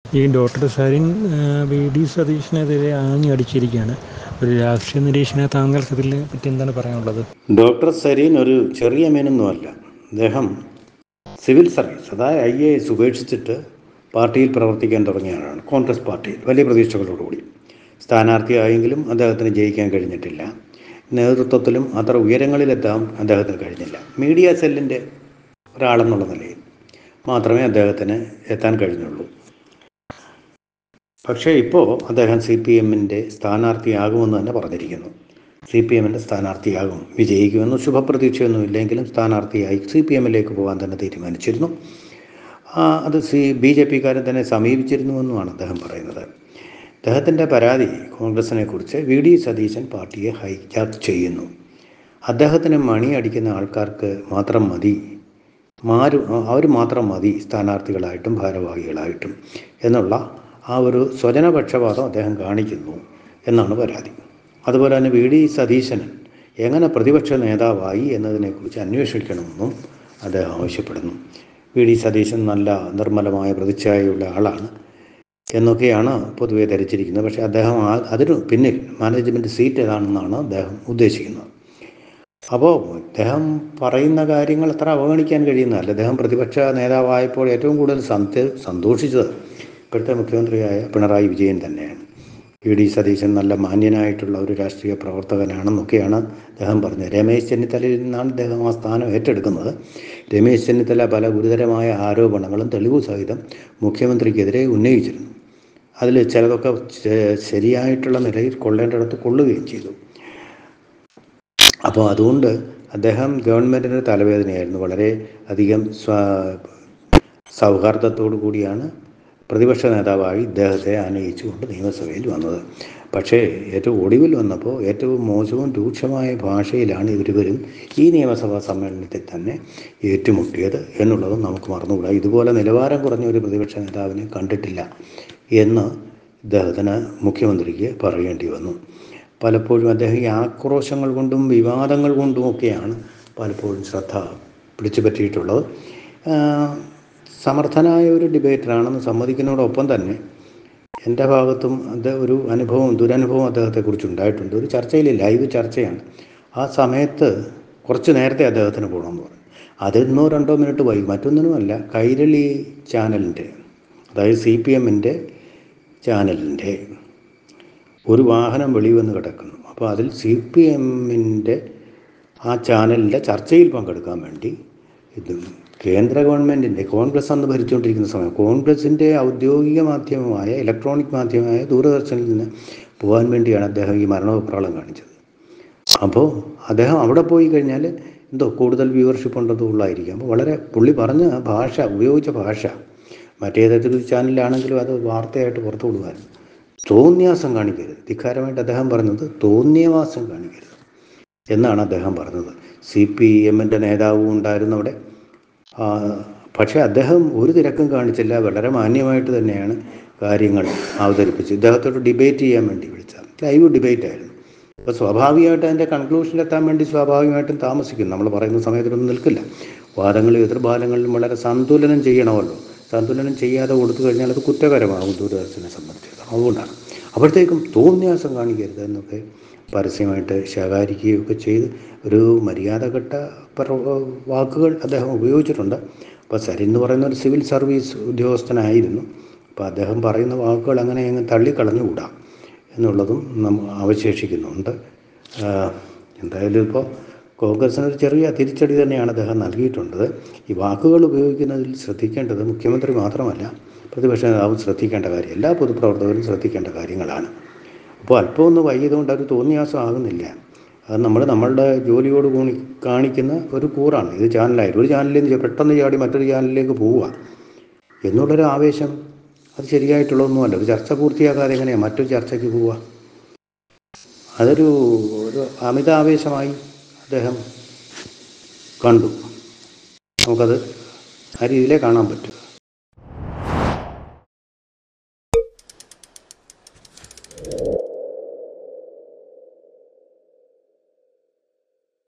ഈ doctor Sarin V D സതീഷിനെതിരെ ആഞ്ഞടിച്ചിരിക്കുകയാണ് ഒരു രാഷ്ട്രീയ നിരീക്ഷണ താങ്കൾക്ക് ഇതിനെ പറ്റി എന്താണ് പറയാനുള്ളത് ഡോക്ടർ സരീൻ ഒരു ചെറിയ മീനൊന്നുമല്ല അദ്ദേഹം സിവിൽ സർവീസ് അതായത് ഐ എ എസ് ഉപേക്ഷിച്ചിട്ട് പാർട്ടിയിൽ പ്രവർത്തിക്കാൻ തുടങ്ങിയ ആളാണ് കോൺഗ്രസ് പാർട്ടിയിൽ വലിയ പ്രതീക്ഷകളോടുകൂടി സ്ഥാനാർത്ഥിയായെങ്കിലും അദ്ദേഹത്തിന് ജയിക്കാൻ കഴിഞ്ഞിട്ടില്ല നേതൃത്വത്തിലും അത്ര ഉയരങ്ങളിലെത്താൻ അദ്ദേഹത്തിന് കഴിഞ്ഞില്ല മീഡിയ സെല്ലിൻ്റെ ഒരാളെന്നുള്ള നിലയിൽ മാത്രമേ അദ്ദേഹത്തിന് എത്താൻ കഴിഞ്ഞുള്ളൂ പക്ഷേ ഇപ്പോൾ അദ്ദേഹം സി പി എമ്മിൻ്റെ സ്ഥാനാർത്ഥിയാകുമെന്ന് തന്നെ പറഞ്ഞിരിക്കുന്നു സി പി എമ്മിൻ്റെ സ്ഥാനാർത്ഥിയാകും വിജയിക്കുമെന്ന് ശുഭപ്രതീക്ഷയൊന്നും ഇല്ലെങ്കിലും സ്ഥാനാർത്ഥിയായി സി പി എമ്മിലേക്ക് പോകാൻ തന്നെ തീരുമാനിച്ചിരുന്നു ആ, അത് സി ബി ജെ പിക്കാരൻ തന്നെ സമീപിച്ചിരുന്നുവെന്നുമാണ് അദ്ദേഹം പറയുന്നത് അദ്ദേഹത്തിൻ്റെ പരാതി കോൺഗ്രസിനെ കുറിച്ച് വി ഡി സതീശൻ പാർട്ടിയെ ഹൈജാക്ക് ചെയ്യുന്നു അദ്ദേഹത്തിന് മണി അടിക്കുന്ന ആൾക്കാർക്ക് മാത്രം മതി മാരു അവർ മാത്രം മതി സ്ഥാനാർത്ഥികളായിട്ടും ഭാരവാഹികളായിട്ടും എന്നുള്ള ആ ഒരു സ്വജനപക്ഷപാതം അദ്ദേഹം കാണിക്കുന്നു എന്നാണ് പരാതി അതുപോലെ തന്നെ വി ഡി സതീശനൻ എങ്ങനെ പ്രതിപക്ഷ നേതാവായി എന്നതിനെക്കുറിച്ച് അന്വേഷിക്കണമെന്നും അദ്ദേഹം ആവശ്യപ്പെടുന്നു വി ഡി സതീശൻ നല്ല നിർമ്മലമായ പ്രതിച്ഛായയുള്ള ആളാണ് എന്നൊക്കെയാണ് പൊതുവെ ധരിച്ചിരിക്കുന്നത് പക്ഷേ അദ്ദേഹം ആ അതിനു പിന്നിൽ മാനേജ്മെൻറ്റ് സീറ്റ് ഏതാണെന്നാണ് അദ്ദേഹം ഉദ്ദേശിക്കുന്നത് അപ്പോൾ അദ്ദേഹം പറയുന്ന കാര്യങ്ങൾ അത്ര അവഗണിക്കാൻ കഴിയുന്നതല്ല അദ്ദേഹം പ്രതിപക്ഷ നേതാവായപ്പോൾ ഏറ്റവും കൂടുതൽ സന്ത സന്തോഷിച്ചത് ഇപ്പോഴത്തെ മുഖ്യമന്ത്രിയായ പിണറായി വിജയൻ തന്നെയാണ് വി ഡി സതീശൻ നല്ല മാന്യനായിട്ടുള്ള ഒരു രാഷ്ട്രീയ പ്രവർത്തകനാണെന്നൊക്കെയാണ് അദ്ദേഹം പറഞ്ഞത് രമേശ് ചെന്നിത്തലയിൽ നിന്നാണ് അദ്ദേഹം ആ സ്ഥാനം ഏറ്റെടുക്കുന്നത് രമേശ് ചെന്നിത്തല പല ഗുരുതരമായ ആരോപണങ്ങളും തെളിവ് സഹിതം മുഖ്യമന്ത്രിക്കെതിരെ ഉന്നയിച്ചിരുന്നു അതിൽ ചിലതൊക്കെ ശ- ശരിയായിട്ടുള്ള നിലയിൽ കൊള്ളേണ്ടിടത്ത് കൊള്ളുകയും ചെയ്തു അപ്പോൾ അതുകൊണ്ട് അദ്ദേഹം ഗവൺമെൻറ്റിന് തലവേദനയായിരുന്നു വളരെ അധികം സ്വ സൗഹാർദ്ദത്തോടു കൂടിയാണ് പ്രതിപക്ഷ നേതാവായി ഇദ്ദേഹത്തെ ആനയിച്ചുകൊണ്ട് നിയമസഭയിൽ വന്നത് പക്ഷേ ഏറ്റവും ഒടുവിൽ വന്നപ്പോൾ ഏറ്റവും മോശവും രൂക്ഷമായ ഭാഷയിലാണ് ഇവരുവരും ഈ നിയമസഭാ സമ്മേളനത്തിൽ തന്നെ ഏറ്റുമുട്ടിയത് എന്നുള്ളതും നമുക്ക് മറന്നുകൂടാ ഇതുപോലെ നിലവാരം കുറഞ്ഞ ഒരു പ്രതിപക്ഷ നേതാവിനെ കണ്ടിട്ടില്ല എന്ന് ഇദ്ദേഹത്തിന് മുഖ്യമന്ത്രിക്ക് പറയേണ്ടി വന്നു പലപ്പോഴും അദ്ദേഹം ഈ ആക്രോശങ്ങൾ കൊണ്ടും വിവാദങ്ങൾ കൊണ്ടും ഒക്കെയാണ് പലപ്പോഴും ശ്രദ്ധ പിടിച്ചു പറ്റിയിട്ടുള്ളത് ആ, സമർത്ഥനായ ഒരു ഡിബേറ്ററാണെന്ന് സമ്മതിക്കുന്നതോടൊപ്പം തന്നെ എൻ്റെ ഭാഗത്തും അത് ഒരു അനുഭവം ദുരനുഭവം അദ്ദേഹത്തെക്കുറിച്ച് ഉണ്ടായിട്ടുണ്ട് ഒരു ചർച്ചയിൽ ലൈവ് ചർച്ചയാണ് ആ സമയത്ത് കുറച്ച് നേരത്തെ അദ്ദേഹത്തിന് പോകണമെന്ന് പറഞ്ഞു അതിന്നോ രണ്ടോ മിനിറ്റ് വൈകി മറ്റൊന്നിനുമല്ല കൈരളി ചാനലിൻ്റെ അതായത് സി പി എമ്മിൻ്റെ ചാനലിൻ്റെ ഒരു വാഹനം വെളി വന്ന് കിടക്കുന്നു അപ്പോൾ അതിൽ സി പി എമ്മിൻ്റെ ആ ചാനലിൻ്റെ ചർച്ചയിൽ പങ്കെടുക്കാൻ വേണ്ടി ഇത് കേന്ദ്ര ഗവൺമെൻറ്റിൻ്റെ കോൺഗ്രസ് അന്ന് ഭരിച്ചുകൊണ്ടിരിക്കുന്ന സമയം കോൺഗ്രസിൻ്റെ ഔദ്യോഗിക മാധ്യമമായ ഇലക്ട്രോണിക് മാധ്യമമായ ദൂരദർശനിൽ നിന്ന് പോകാൻ വേണ്ടിയാണ് അദ്ദേഹം ഈ മരണോപ്രാളം കാണിച്ചത് അപ്പോൾ അദ്ദേഹം അവിടെ പോയി കഴിഞ്ഞാൽ എന്തോ കൂടുതൽ വ്യൂവർഷിപ്പ് ഉണ്ടെന്നോ ഉള്ളായിരിക്കും അപ്പോൾ വളരെ പുള്ളി പറഞ്ഞ ഭാഷ ഉപയോഗിച്ച ഭാഷ മറ്റേതൊരു ചാനലിലാണെങ്കിലും അത് വാർത്തയായിട്ട് പുറത്തു വിടുമായിരുന്നു തോന്നിയാസം കാണിക്കരുത് ധിക്കാരമായിട്ട് അദ്ദേഹം പറഞ്ഞത് തോന്നിയവാസം കാണിക്കരുത് എന്നാണ് അദ്ദേഹം പറഞ്ഞത് സി പി എമ്മിൻ്റെ നേതാവും ഉണ്ടായിരുന്നു അവിടെ ആ, പക്ഷേ അദ്ദേഹം ഒരു തിരക്കും കാണിച്ചില്ല വളരെ മാന്യമായിട്ട് തന്നെയാണ് കാര്യങ്ങൾ അവതരിപ്പിച്ചത് ഇദ്ദേഹത്തോട് ഡിബേറ്റ് ചെയ്യാൻ വേണ്ടി വിളിച്ചത് ലൈവ് ഡിബേറ്റ് ആയിരുന്നു അപ്പോൾ സ്വാഭാവികമായിട്ട് അതിൻ്റെ കൺക്ലൂഷനിലെത്താൻ വേണ്ടി സ്വാഭാവികമായിട്ടും താമസിക്കും നമ്മൾ പറയുന്ന സമയത്തിനൊന്നും നിൽക്കില്ല വാദങ്ങളിലും എതിർവാദങ്ങളിലും വളരെ സന്തുലനം ചെയ്യണമല്ലോ സന്തുലനം ചെയ്യാതെ കൊടുത്തു കഴിഞ്ഞാൽ അത് കുറ്റകരമാകും ദൂരദർശനെ സംബന്ധിച്ചിടത്തോളം അതുകൊണ്ടാണ് അപ്പോഴത്തേക്കും തോന്നിയാസം കാണിക്കരുത് എന്നൊക്കെ പരസ്യമായിട്ട് ശകാരിക്കുകയൊക്കെ ചെയ്ത് ഒരു മര്യാദഘട്ട പ്ര- വാക്കുകൾ അദ്ദേഹം ഉപയോഗിച്ചിട്ടുണ്ട് അപ്പോൾ സരിൻ എന്ന് പറയുന്ന ഒരു സിവിൽ സർവീസ് ഉദ്യോഗസ്ഥനായിരുന്നു അപ്പോൾ അദ്ദേഹം പറയുന്ന വാക്കുകൾ അങ്ങനെ അങ്ങ് തള്ളിക്കളഞ്ഞുകൂടാ എന്നുള്ളതും നമ്മൾ അവശേഷിക്കുന്നുണ്ട് ആഹ് എന്തായാലും ഇപ്പോൾ കോൺഗ്രസിന് ഒരു ചെറിയ തിരിച്ചടി തന്നെയാണ് അദ്ദേഹം നൽകിയിട്ടുള്ളത് ഈ വാക്കുകൾ ഉപയോഗിക്കുന്നതിൽ ശ്രദ്ധിക്കേണ്ടത് മുഖ്യമന്ത്രി മാത്രമല്ല പ്രതിപക്ഷ നേതാവും ശ്രദ്ധിക്കേണ്ട കാര്യം എല്ലാ പൊതുപ്രവർത്തകരും ശ്രദ്ധിക്കേണ്ട കാര്യങ്ങളാണ് അപ്പോൾ അല്പം ഒന്ന് വൈകിയതുകൊണ്ട് അത് തോന്നിയാസം ആകുന്നില്ല അത് നമ്മൾ നമ്മളുടെ ജോലിയോട് കൂടി കാണിക്കുന്ന ഒരു കൂറാണ് ഇത് ചാനലായിട്ട് ഒരു ചാനലിൽ നിന്ന് പെട്ടെന്ന് ചാടി മറ്റൊരു ചാനലിലേക്ക് പോവുക എന്നുള്ളൊരു ആവേശം അത് ശരിയായിട്ടുള്ളതൊന്നുമല്ല ഒരു ചർച്ച പൂർത്തിയാക്കാതെ എങ്ങനെയാണ് മറ്റൊരു ചർച്ചയ്ക്ക് പോവുക അതൊരു ഒരു അമിതാവേശമായി അദ്ദേഹം കണ്ടു നമുക്കത് ആ രീതിയിലേ കാണാൻ പറ്റും